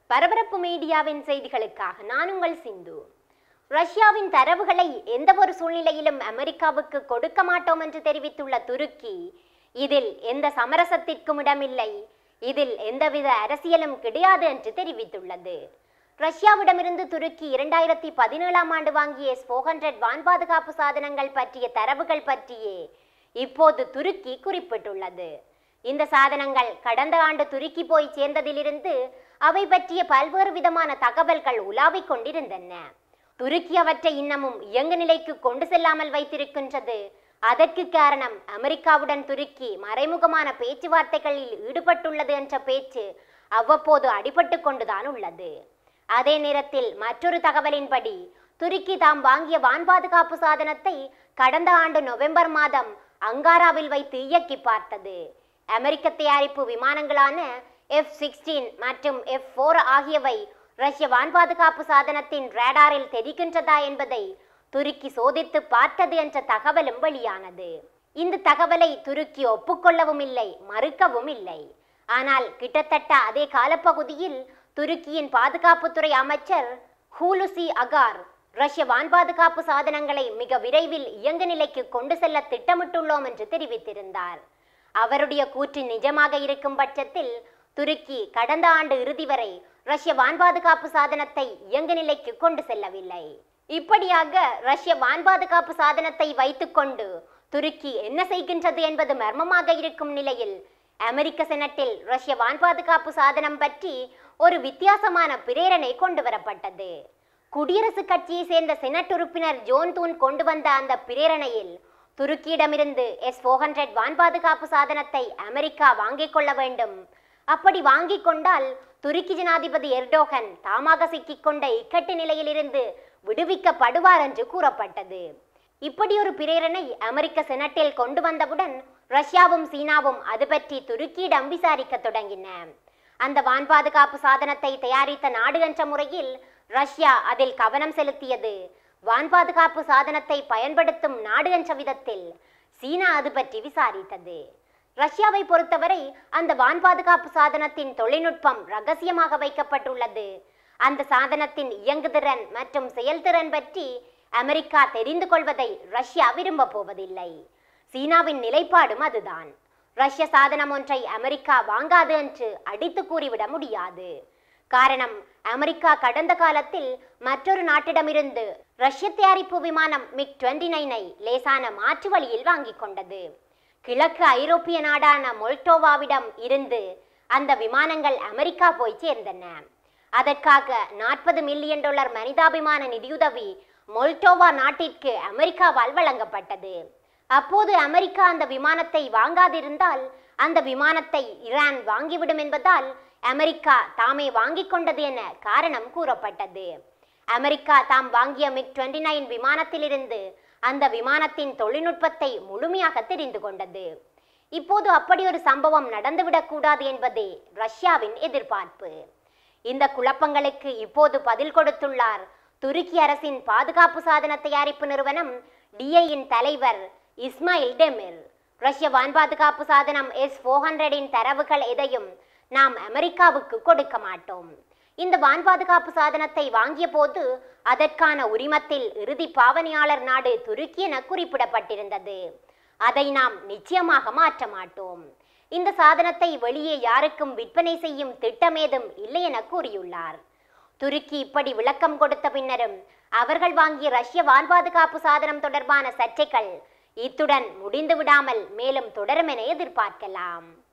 பரபரப்பு மீடியாவின் செய்திகளுக்காக நான் உங்கள் சிந்து ரஷ்யாவின் தரவுகளை எந்த ஒரு சூழ்நிலையிலும் அமெரிக்காவுக்கு கொடுக்க மாட்டோம் என்று தெரிவித்துள்ள துருக்கி இதில் எந்த சமரசத்திற்கும் இடமில்லை இதில் எந்தவித அரசியலும் கிடையாது என்று தெரிவித்துள்ளது ரஷ்யாவிடமிருந்து துருக்கி இரண்டாயிரத்தி பதினேழாம் ஆண்டு வாங்கிய எஸ் ஃபோர் ஹண்ட்ரட் வான் பாதுகாப்பு சாதனங்கள் பற்றிய தரவுகள் பற்றியே இப்போது துருக்கி குறிப்பிட்டுள்ளது இந்த சாதனங்கள் கடந்த ஆண்டு துருக்கி போய் சேர்ந்ததிலிருந்து அவை பற்றிய பல்வேறு விதமான தகவல்கள் உலாவிக் கொண்டிருந்தன துருக்கி அவற்றை இன்னமும் இயங்கு நிலைக்கு கொண்டு செல்லாமல் வைத்திருக்கின்றது அதற்கு காரணம் அமெரிக்காவுடன் துருக்கி மறைமுகமான பேச்சுவார்த்தைகளில் ஈடுபட்டுள்ளது என்ற பேச்சு அவ்வப்போது அடிபட்டு கொண்டுதான் உள்ளது அதே நேரத்தில் மற்றொரு தகவலின்படி துருக்கி தாம் வாங்கிய வான் பாதுகாப்பு சாதனத்தை கடந்த ஆண்டு நவம்பர் மாதம் அங்காராவில் வைத்து இயக்கி பார்த்தது அமெரிக்க தயாரிப்பு விமானங்களான எஃப் சிக்ஸ்டீன் மற்றும் எஃப் ஃபோர் ஆகியவை ரஷ்ய வான் பாதுகாப்பு சாதனத்தின் ரேடாரில் தெரிகின்றதா என்பதை துருக்கி சோதித்து பார்த்தது என்ற தகவலும் வெளியானது இந்த தகவலை துருக்கி ஒப்புக்கொள்ளவும் இல்லை மறுக்கவும் இல்லை ஆனால் கிட்டத்தட்ட அதே காலப்பகுதியில் துருக்கியின் பாதுகாப்புத்துறை அமைச்சர் ஹூலுசி அகார் ரஷ்ய வான் பாதுகாப்பு சாதனங்களை மிக விரைவில் இயங்கு நிலைக்கு கொண்டு செல்ல திட்டமிட்டுள்ளோம் என்று தெரிவித்திருந்தார் அவருடைய கூற்று நிஜமாக இருக்கும் பட்சத்தில் துருக்கி கடந்த ஆண்டு இறுதி வரை ரஷ்ய வான் பாதுகாப்பு சாதனத்தை இயங்கு நிலைக்கு கொண்டு செல்லவில்லை இப்படியாக ரஷ்ய வான் பாதுகாப்பு சாதனத்தை வைத்துக்கொண்டு துருக்கி என்ன செய்கின்றது என்பது மர்மமாக இருக்கும் நிலையில் அமெரிக்க செனட்டில் ரஷ்ய வான் பாதுகாப்பு சாதனம் பற்றி ஒரு வித்தியாசமான பிரேரணை கொண்டு வரப்பட்டது குடியரசுக் கட்சியை சேர்ந்த செனட் உறுப்பினர் ஜோன் தூன் கொண்டு வந்த அந்த பிரேரணையில் துருக்கியிடமிருந்து எஸ் ஃபோர் ஹண்ட்ரட் வான் பாதுகாப்பு சாதனத்தை அமெரிக்கா வாங்கிக் கொள்ள வேண்டும் அப்படி வாங்கிக் கொண்டால் துருக்கி ஜனாதிபதி எர்டோகன் தாமாக சிக்கிக்கொண்ட இக்கட்டு நிலையிலிருந்து விடுவிக்கப்படுவார் என்று கூறப்பட்டது இப்படி ஒரு பிரேரணை அமெரிக்க செனட்டில் கொண்டு வந்தவுடன் ரஷ்யாவும் சீனாவும் அது பற்றி துருக்கியிடம் விசாரிக்க தொடங்கின அந்த வான் பாதுகாப்பு சாதனத்தை தயாரித்த நாடு என்ற முறையில் ரஷ்யா அதில் கவனம் செலுத்தியது வான் பாதுகாப்பு சாதனத்தை பயன்படுத்தும் நாடு என்ற விதத்தில் சீனா அது பற்றி விசாரித்தது ரஷ்யாவை பொறுத்தவரை அந்த வான் பாதுகாப்பு சாதனத்தின் தொழில்நுட்பம் ரகசியமாக வைக்கப்பட்டுள்ளது அந்த சாதனத்தின் இயங்குதிறன் மற்றும் செயல்திறன் பற்றி அமெரிக்கா தெரிந்து கொள்வதை ரஷ்யா விரும்ப போவதில்லை சீனாவின் நிலைப்பாடும் அதுதான் ரஷ்ய சாதனம் ஒன்றை அமெரிக்கா வாங்காது என்று அடித்து கூறிவிட முடியாது காரணம் அமெரிக்கா கடந்த காலத்தில் மற்றொரு நாட்டிடமிருந்து ரஷ்ய தயாரிப்பு விமானம் மிக் டுவெண்ட்டி நைனை லேசான மாற்று வழியில் வாங்கிக் கொண்டது கிழக்கு ஐரோப்பிய நாடான மொல்டோவாவிடம் இருந்து அந்த விமானங்கள் அமெரிக்கா போய் சேர்ந்தன அதற்காக நாற்பது மில்லியன் டாலர் மனிதாபிமான நிதியுதவி மொல்டோவா நாட்டிற்கு அமெரிக்காவால் வழங்கப்பட்டது அப்போது அமெரிக்கா அந்த விமானத்தை வாங்காதிருந்தால் அந்த விமானத்தை ஈரான் வாங்கிவிடும் என்பதால் அமெரிக்கா தாமே வாங்கிக் கொண்டது என காரணம் கூறப்பட்டது அமெரிக்கா தாம் வாங்கிய மிக் டுவெண்ட்டி நைன் விமானத்திலிருந்து அந்த விமானத்தின் தொழில்நுட்பத்தை முழுமையாக தெரிந்து கொண்டது இப்போது அப்படி ஒரு சம்பவம் நடந்துவிடக்கூடாது என்பதே ரஷ்யாவின் எதிர்பார்ப்பு இந்த குழப்பங்களுக்கு இப்போது பதில் கொடுத்துள்ளார் துருக்கி அரசின் பாதுகாப்பு சாதன தயாரிப்பு நிறுவனம் டிஐயின் தலைவர் இஸ்மாயில் டெமிர் ரஷ்ய வான் பாதுகாப்பு சாதனம் எஸ் ஃபோர் ஹண்ட்ரடின் தரவுகள் எதையும் நாம் அமெரிக்காவுக்கு கொடுக்க மாட்டோம் இந்த வான் பாதுகாப்பு சாதனத்தை வாங்கிய போது அதற்கான உரிமத்தில் இறுதி பாவனையாளர் நாடு துருக்கி என குறிப்பிடப்பட்டிருந்தது அதை நாம் நிச்சயமாக மாற்ற மாட்டோம் இந்த சாதனத்தை வெளியே யாருக்கும் விற்பனை செய்யும் திட்டமேதும் இல்லை என கூறியுள்ளார் துருக்கி இப்படி விளக்கம் கொடுத்த பின்னரும் அவர்கள் வாங்கிய ரஷ்ய வான் பாதுகாப்பு சாதனம் தொடர்பான சர்ச்சைகள் இத்துடன் முடிந்து விடாமல் மேலும் தொடரும் என எதிர்பார்க்கலாம்